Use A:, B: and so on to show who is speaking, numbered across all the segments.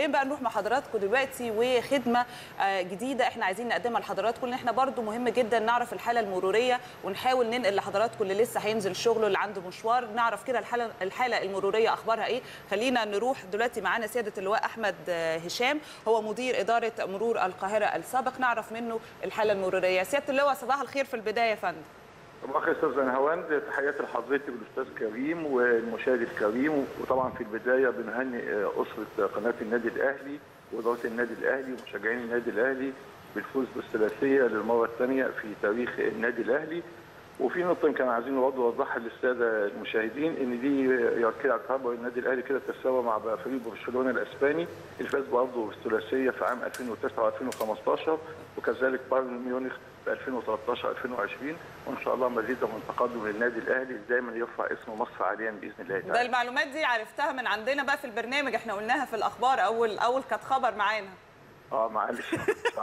A: خلينا بقى نروح مع حضراتكم دلوقتي وخدمه آه، جديده احنا عايزين نقدمها لحضراتكم لان احنا برضو مهم جدا نعرف الحاله المروريه ونحاول ننقل لحضراتكم اللي لسه هينزل شغله اللي عنده مشوار نعرف كده الحاله الحاله المروريه اخبارها ايه خلينا نروح دلوقتي معانا سياده اللواء احمد آه، هشام هو مدير اداره مرور القاهره السابق نعرف منه الحاله المروريه سياده اللواء صباح الخير في البدايه يا فندم
B: صباح الخير استاذ نهاوند تحياتي لحضرتك والاستاذ كريم والمشاهد الكريم وطبعا في البدايه بنهنئ اسره قناه النادي الاهلي واداره النادي الاهلي ومشجعين النادي الاهلي بالفوز بالثلاثيه للمره الثانيه في تاريخ النادي الاهلي وفي نقطه يمكن عايزين برضه نوضحها للساده المشاهدين ان دي كده اعتبر النادي الاهلي كده تساوى مع فريق برشلونه الاسباني اللي فاز برضه بالثلاثيه في عام 2009 و2015 وكذلك بايرن ميونخ في 2013 2020 وان شاء الله مزيد من تقدم للنادي الاهلي دايما يرفع اسم مصر عاليا باذن الله تعالى.
A: ده المعلومات دي عرفتها من عندنا بقى في البرنامج احنا قلناها في الاخبار اول اول كانت خبر معانا
B: اه معلش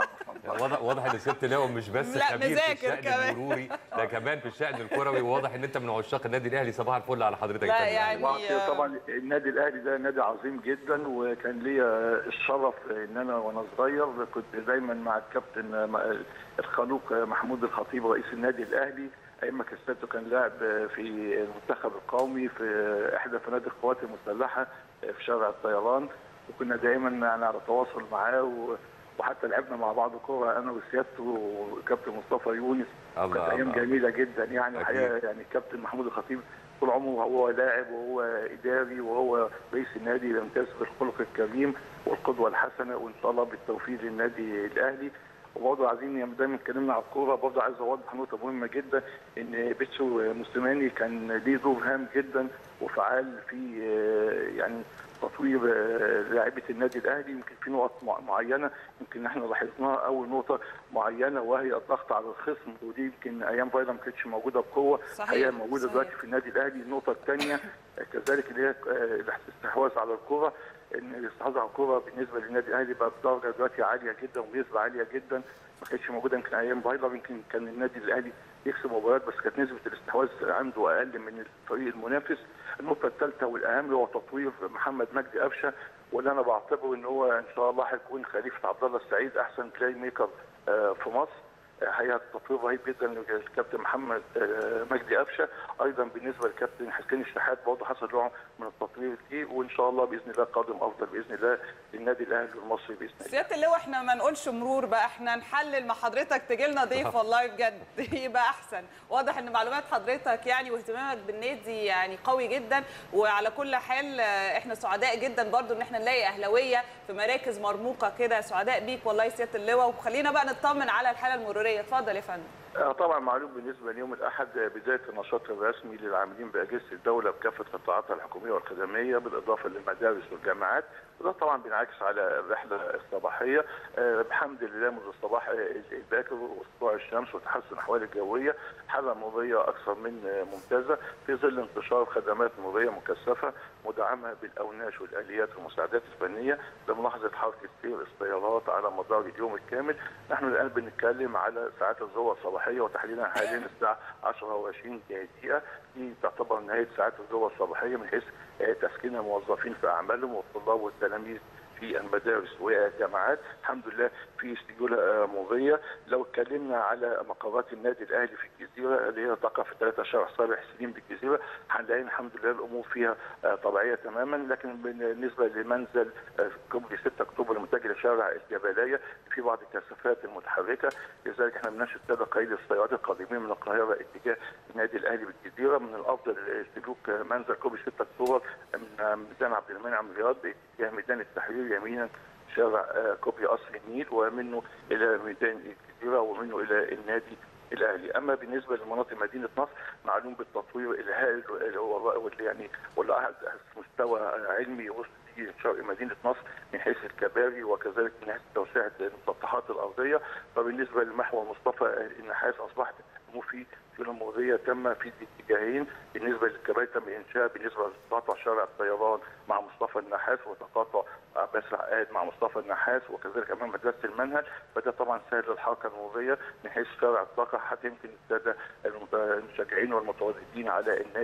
C: واضح واضح ان سياده لواء مش بس
A: لا،
C: خبير في
A: مذاكر
C: الشأن
A: كمان.
C: المروري ده كمان في الشأن الكروي وواضح ان انت من عشاق النادي الاهلي صباح الفل على حضرتك
A: لا،
C: يا فندم.
A: يعني-
B: طبعا طبعا النادي الاهلي ده نادي عظيم جدا وكان ليا الشرف ان انا وانا صغير كنت دايما مع الكابتن مع الخلوق محمود الخطيب رئيس النادي الاهلي ايام ما كسبته كان لاعب في المنتخب القومي في احدى فنادق القوات المسلحه في شارع الطيران وكنا دايما يعني على تواصل معاه و وحتى لعبنا مع بعض كوره انا وسيادته وكابتن مصطفى يونس
C: الله،
B: كانت ايام
C: الله.
B: جميله جدا يعني
C: أكيد.
B: الحقيقه يعني الكابتن محمود الخطيب طول عمره هو لاعب وهو اداري وهو رئيس النادي يمتاز بالخلق الكريم والقدوه الحسنه وان شاء الله بالتوفيق للنادي الاهلي وبرضه عايزين يعني دايما اتكلمنا على الكوره برضه عايز اوضح نقطه مهمه جدا ان بيتسو موسيماني كان ليه دور هام جدا وفعال في آه، يعني تطوير آه، لاعيبه النادي الاهلي يمكن في نقط مع- معينه يمكن احنا لاحظناها اول نقطه معينه وهي الضغط على الخصم ودي يمكن ايام فايلا ما كانتش موجوده بقوه
A: صحيح،
B: هي موجوده
A: صحيح.
B: دلوقتي في النادي الاهلي النقطه الثانيه كذلك اللي هي آه، الاستحواذ على الكره ان الاستحواذ على الكره بالنسبه للنادي الاهلي بقى بدرجه دلوقتي عاليه جدا ونسبه عاليه جدا ما كانتش موجوده يمكن ايام فايلر يمكن كان النادي الاهلي يكسب مباريات بس كانت نسبه الاستحواذ عنده اقل من الفريق المنافس النقطه الثالثه والاهم هو تطوير محمد مجدي قفشه واللي انا بعتبره ان هو ان شاء الله هيكون خليفه عبد الله السعيد احسن بلاي ميكر آه، في مصر هي تطوير رهيب جدا للكابتن محمد آه، مجدي قفشه ايضا بالنسبه للكابتن حسين الشحات برضه حصل نوع من التطوير دي وان شاء الله باذن الله قادم افضل باذن الله للنادي الاهلي المصري باذن الله
A: سياده اللواء احنا ما نقولش مرور بقى احنا نحلل مع حضرتك تجي لنا ضيف والله بجد يبقى احسن واضح ان معلومات حضرتك يعني واهتمامك بالنادي يعني قوي جدا وعلى كل حال آه، احنا سعداء جدا برضو ان احنا نلاقي اهلاويه في مراكز مرموقه كده سعداء بيك والله يا سياده اللواء وخلينا بقى نطمن على الحاله المروريه اتفضل يا فندم
B: آه، طبعا معلوم بالنسبه ليوم الاحد آه، بدايه النشاط الرسمي للعاملين باجهزه الدوله بكافه قطاعاتها الحكوميه والخدميه بالاضافه للمدارس والجامعات وده طبعا بينعكس على الرحله الصباحيه آه، بحمد لله منذ الصباح آه، الباكر وسطوع الشمس وتحسن الاحوال الجويه حاله مروريه اكثر من آه، ممتازه في ظل انتشار خدمات مروريه مكثفه مدعمه بالاوناش والاليات والمساعدات الفنيه لملاحظه حركه سير السيارات على مدار اليوم الكامل نحن الان بنتكلم على ساعات الذروه الصباحيه وتحديدا حاليا الساعه 10 و20 دقيقه دي تعتبر نهايه ساعات الذروه الصباحيه من حيث آه، تسكين الموظفين في اعمالهم والطلاب والتلاميذ في المدارس والجامعات الحمد لله في سيوله آه، مرضيه لو اتكلمنا على مقرات النادي الاهلي في الجزيره اللي هي تقع في 3 شارع صالح سليم بالجزيره هنلاقي الحمد لله الامور فيها آه، طبيعيه تماما لكن بالنسبه لمنزل آه، كوبري 6 اكتوبر المتجه لشارع الجبليه في بعض الكثافات المتحركه لذلك احنا بنناشد الساده قيد السيارات القادمين من القاهره اتجاه النادي الاهلي بالجزيره من الافضل سلوك منزل كوبري 6 اكتوبر من ميدان عبد المنعم رياض باتجاه ميدان التحرير يمينا شارع آه، كوبري قصر النيل ومنه الى ميدان الجزيره ومنه الى النادي الاهلي اما بالنسبه لمناطق مدينه نصر معلوم بالتطوير الهائل اللي هو واللي يعني واللي أحد مستوى علمي وصل في شرق مدينه نصر من حيث الكباري وكذلك من حيث توسعه المسطحات الارضيه فبالنسبه لمحور مصطفى النحاس اصبحت الامور فيه سيوله مرضيه تم في الاتجاهين بالنسبه للكباري تم انشاء بالنسبه لتقاطع شارع الطيران مع مصطفى النحاس وتقاطع عباس العقاد مع مصطفى النحاس وكذلك امام مدرسه المنهل فده طبعا سهل الحركه المروريه من حيث شارع الطاقه حتى يمكن الساده المشجعين والمتواجدين على النادي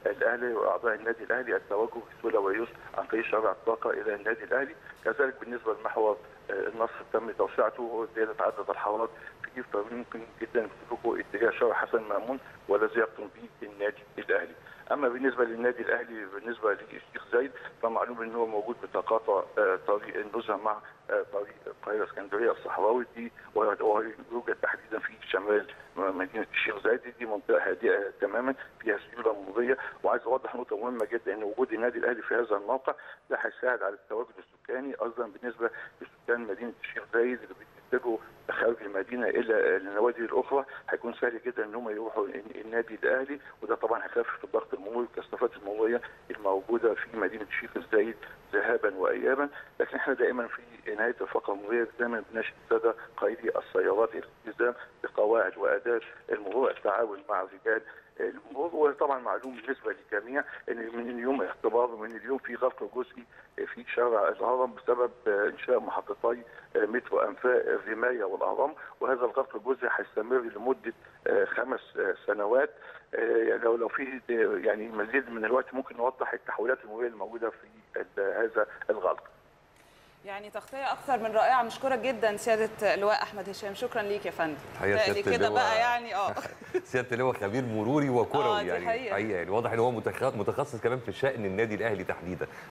B: الاهلي واعضاء النادي الاهلي التوجه بسهوله ويسر عن طريق شارع الطاقه الى النادي الاهلي كذلك بالنسبه لمحور آه، النصر تم توسعته زياده عدد الحارات فيه فممكن جدا تسلكوا اتجاه شارع حسن مامون والذي يقطن به النادي الاهلي اما بالنسبه للنادي الاهلي بالنسبه للشيخ زايد فمعلوم ان هو موجود بتقاطع آه، طريق النزهه مع آه، طريق القاهره اسكندريه الصحراوي دي ويوجد تحديدا في شمال مدينه الشيخ زايد دي منطقه هادئه تماما فيها سيوله مروريه وعايز اوضح نقطه مهمه جدا ان وجود النادي الاهلي في هذا الموقع ده هيساعد على التواجد السكاني ايضا بالنسبه لسكان مدينه الشيخ زايد اللي بيتجهوا خارج المدينه الى النوادي الاخرى هيكون سهل جدا ان هم يروحوا النادي الاهلي وده طبعا هيخفف الضغط المروري والكثافات المروريه الموجوده في مدينه الشيخ زايد ذهابا وايابا لكن احنا دائما في نهايه الفقره المروريه دائما بنشد الساده قائدي السيارات الالتزام بقواعد واداب المرور التعاون مع رجال المرور وطبعا معلوم بالنسبه للجميع ان من اليوم اختبار من اليوم في غلق جزئي في شارع الهرم بسبب انشاء محطتي مترو انفاق الرمايه والاهرام وهذا الغلق الجزئي هيستمر لمده خمس سنوات يعني لو لو في يعني مزيد من الوقت ممكن نوضح التحولات المروريه الموجوده في هذا الغلق.
A: يعني تغطيه اكثر من رائعه مشكوره جدا سياده اللواء احمد هشام شكرا ليك يا فندم
C: حقيقة
A: تقلي
C: سيادة
A: كده
C: اللواء-
A: بقى يعني اه
C: سياده اللواء خبير مروري وكروي
A: آه، دي
C: يعني
A: حقيقة.
C: حقيقه يعني واضح ان هو متخ- متخصص كمان في شان النادي الاهلي تحديدا